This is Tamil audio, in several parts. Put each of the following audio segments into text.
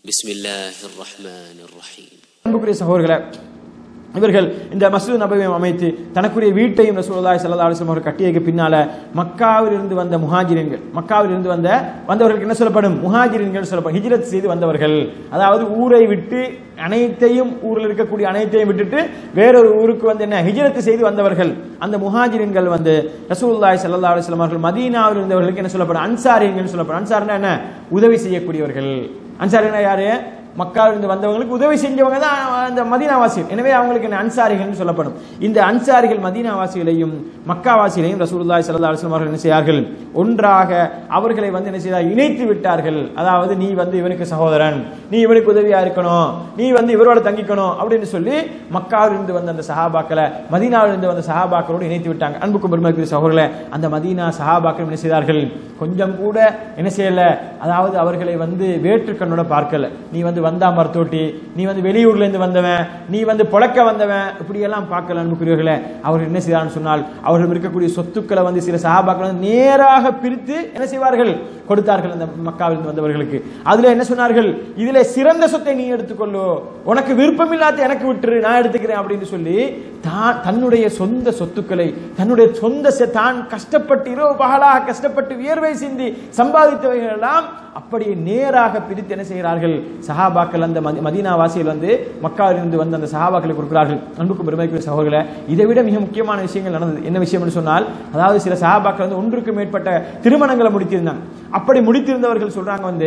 بسم الله الرحمن الرحيم அன்புக்குரிய சகோதரர்களே இவர்கள் இந்த மசூத் நபவியம் அமைத்து தனக்குரிய வீட்டையும் ரசூலுல்லாஹி ஸல்லல்லாஹு அலைஹி வஸல்லம் அவர்கள் கட்டியதுக்கு பின்னால மக்காவில் இருந்து வந்த முஹாஜிரின்கள் மக்காவில் இருந்து வந்த வந்தவர்களுக்கு என்ன சொல்லப்படும் முஹாஜிரின்கள் சொல்லப்படும் ஹிஜ்ரத் செய்து வந்தவர்கள் அதாவது ஊரை விட்டு அனைத்தையும் ஊரில் இருக்கக்கூடிய அனைத்தையும் விட்டுட்டு வேறொரு ஊருக்கு வந்து என்ன ஹிஜ்ரத் செய்து வந்தவர்கள் அந்த முஹாஜிரின்கள் வந்து ரசூலுல்லாஹி ஸல்லல்லாஹு அலைஹி வஸல்லம் அவர்கள் மதீனாவில் இருந்தவர்களுக்கு என்ன சொல்லப்படும் அன்சாரிகள் சொல்லப்படும் அன்சார்னா என்ன உதவி செய்யக்கூடியவர்கள் அன்சாரினா யாரு மக்காவிலிருந்து வந்தவங்களுக்கு உதவி செஞ்சவங்க தான் அந்த மதீனாவாசிகள் எனவே அவங்களுக்கு என்ன அன்சாரிகள் சொல்லப்படும் இந்த அன்சாரிகள் மதீனாவாசிகளையும் மக்காவாசிகளையும் ரசூலுல்லாஹி ஸல்லல்லாஹு அலைஹி வஸல்லம் அவர்கள் என்ன செய்யார்கள் ஒன்றாக அவர்களை வந்து என்ன செய்தார் இணைத்து விட்டார்கள் அதாவது நீ வந்து இவனுக்கு சகோதரன் நீ இவனுக்கு உதவியா இருக்கணும் நீ வந்து இவரோட தங்கிக்கணும் அப்படின்னு சொல்லி மக்காவிலிருந்து வந்த அந்த சஹாபாக்களை மதீனாவிலிருந்து வந்த சஹாபாக்களோடு இணைத்து விட்டாங்க அன்புக்கும் பெருமைக்குரிய சகோதரர்களே அந்த மதீனா சஹாபாக்கள் என்ன செய்தார்கள் கொஞ்சம் கூட என்ன செய்யல அதாவது அவர்களை வந்து வேற்று கண்ணோட பார்க்கல நீ வந்து வந்தா மரத்தோட்டி நீ வந்து வெளியூர்ல இருந்து வந்தவன் நீ வந்து பொழக்க வந்தவன் இப்படி எல்லாம் பார்க்கல அன்புக்குரியவர்களே அவர்கள் என்ன செய்தார்னு சொன்னால் அவர்கள் இருக்கக்கூடிய சொத்துக்களை வந்து சில சஹாபாக்கள் வந்து நேராக பிரித்து என்ன செய்வார்கள் கொடுத்தார்கள் அந்த மக்காவில் இருந்து வந்தவர்களுக்கு அதுல என்ன சொன்னார்கள் இதுல சிறந்த சொத்தை நீ எடுத்துக்கொள்ளு உனக்கு விருப்பம் இல்லாத எனக்கு விட்டுரு நான் எடுத்துக்கிறேன் அப்படின்னு சொல்லி தான் தன்னுடைய சொந்த சொத்துக்களை தன்னுடைய சொந்த செ- தான் கஷ்டப்பட்டு இரவு பகலாக கஷ்டப்பட்டு வியர்வை சிந்தி சம்பாதித்தவைகள் எல்லாம் அப்படியே நேராக பிரித்து என்ன செய்கிறார்கள் சஹாபாக்கள் அந்த மதி- மதீனா வாசிகள் வந்து மக்காவிலிருந்து வந்து அந்த சஹாபாக்களை கொடுக்கிறார்கள் அன்புக்கும் பெருமைக்குரிய சகோதரர்களே இதை விட மிக முக்கியமான விஷயங்கள் நடந்தது என்ன விஷயம் என்று சொன்னால் அதாவது சில சஹாபாக்கள் வந்து ஒன்றுக்கு மேற்பட்ட திருமணங்களை முடித்திருந்தாங்க அப்படி முடித்திருந்தவர்கள் சொல்றாங்க வந்து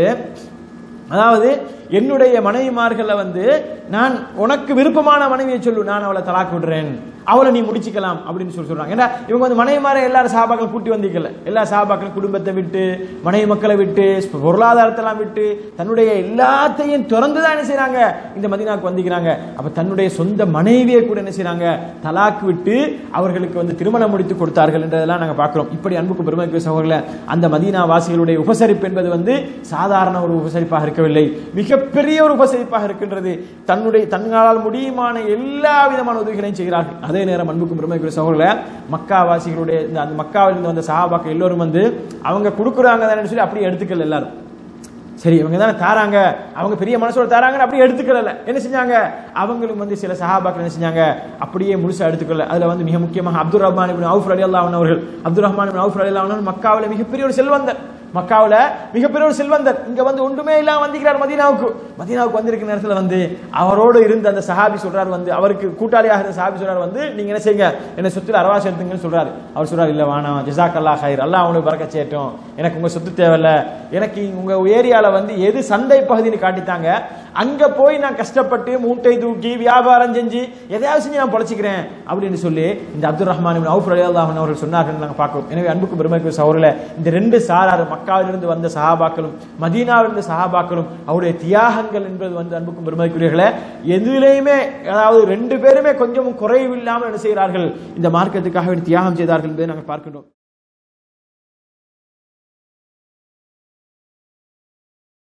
அதாவது என்னுடைய மனைவிமார்கள வந்து நான் உனக்கு விருப்பமான மனைவியை சொல்லு நான் அவளை தலாக்கு விடுறேன் அவளை நீ முடிச்சுக்கலாம் அப்படின்னு சொல்லி சொல்றாங்க ஏன்னா இவங்க வந்து மனைவிமாரை எல்லாரும் சாபாக்கள் கூட்டி வந்திக்கல எல்லா சாபாக்களும் குடும்பத்தை விட்டு மனைவி மக்களை விட்டு பொருளாதாரத்தெல்லாம் விட்டு தன்னுடைய எல்லாத்தையும் திறந்து தான் என்ன செய்றாங்க இந்த மதீனாவுக்கு வந்திக்கிறாங்க அப்ப தன்னுடைய சொந்த மனைவியை கூட என்ன செய்றாங்க தலாக்கு விட்டு அவர்களுக்கு வந்து திருமணம் முடித்து கொடுத்தார்கள் என்றதெல்லாம் நாங்க பார்க்கிறோம் இப்படி அன்புக்கு பெருமைக்கு சகோதரர்களே அந்த மதீனா வாசிகளுடைய உபசரிப்பு என்பது வந்து சாதாரண ஒரு உபசரிப்பாக இருக்கவில்லை மிகப்பெரிய ஒரு உபசரிப்பாக இருக்கின்றது தன்னுடைய தங்களால் முடியுமான எல்லா விதமான உதவிகளையும் செய்கிறார்கள் அதே நேரம் அன்புக்கும் பெருமைக்குரிய சகோதரர்களே மக்காவாசிகளுடைய இந்த அந்த மக்காவில் இருந்து வந்த சஹாபாக்கள் எல்லோரும் வந்து அவங்க கொடுக்குறாங்க தானே சொல்லி அப்படியே எடுத்துக்கல எல்லாரும் சரி இவங்க தானே தாராங்க அவங்க பெரிய மனசோட தாராங்கன்னு அப்படியே எடுத்துக்கல என்ன செஞ்சாங்க அவங்களும் வந்து சில சஹாபாக்கள் என்ன செஞ்சாங்க அப்படியே முழுசா எடுத்துக்கல அதுல வந்து மிக முக்கியமாக அப்துல் ரஹ்மான் இப்னு அவுஃப் ரலியல்லாஹு அன்ஹு அவர்கள் அப்துல் ரஹ்மான் இப்னு அவுஃப் ரலியல்லாஹு அன்ஹு மக்காவில் மிகப்பெரிய ஒரு செல்வந்தர் மக்காவுல மிகப்பெரிய ஒரு செல்வந்தர் இங்க வந்து ஒன்றுமே இல்லாம வந்திருக்கிறார் மதீனாவுக்கு மதீனாவுக்கு வந்திருக்கிற நேரத்துல வந்து அவரோடு இருந்த அந்த சஹாபி சொல்றாரு வந்து அவருக்கு கூட்டாளியாக இருந்த சஹாபி சொல்றாரு வந்து நீங்க என்ன செய்யுங்க என்ன சொத்துல அரவாசி எடுத்துங்கன்னு சொல்றாரு அவர் சொல்றாரு இல்ல வேணாம் ஜிசாக் அல்லா ஹைர் அல்லாஹ் அவனுக்கு பறக்க சேட்டும் எனக்கு உங்க சொத்து தேவையில்ல எனக்கு உங்க ஏரியால வந்து எது சந்தை பகுதின்னு காட்டித்தாங்க அங்க போய் நான் கஷ்டப்பட்டு மூட்டை தூக்கி வியாபாரம் செஞ்சு எதையாவது செஞ்சு நான் பொழைச்சிக்கிறேன் அப்படின்னு சொல்லி இந்த அப்துல் ரஹ்மான் இப்னு அவுஃப் ரலியல்லாஹு அன்ஹு அவர்கள் சொன்னார்கள் நாங்க பார்க்கிறோம் எனவே அன்புக்கு பெருமைக்கு சகோதரர்களே இந்த ரெண்டு சாரார் மக்காவிலிருந்து வந்த சஹாபாக்களும் மதீனாவிலிருந்து சஹாபாக்களும் அவருடைய தியாகங்கள் என்பது வந்து அன்புக்கும் பெருமைக்குரியர்களே எதிலையுமே அதாவது ரெண்டு பேருமே கொஞ்சமும் குறைவில்லாமல் என்ன செய்கிறார்கள் இந்த மார்க்கத்துக்காக வேண்டி தியாகம் செய்தார்கள் என்பதை நாங்கள் பார்க்கின்றோம்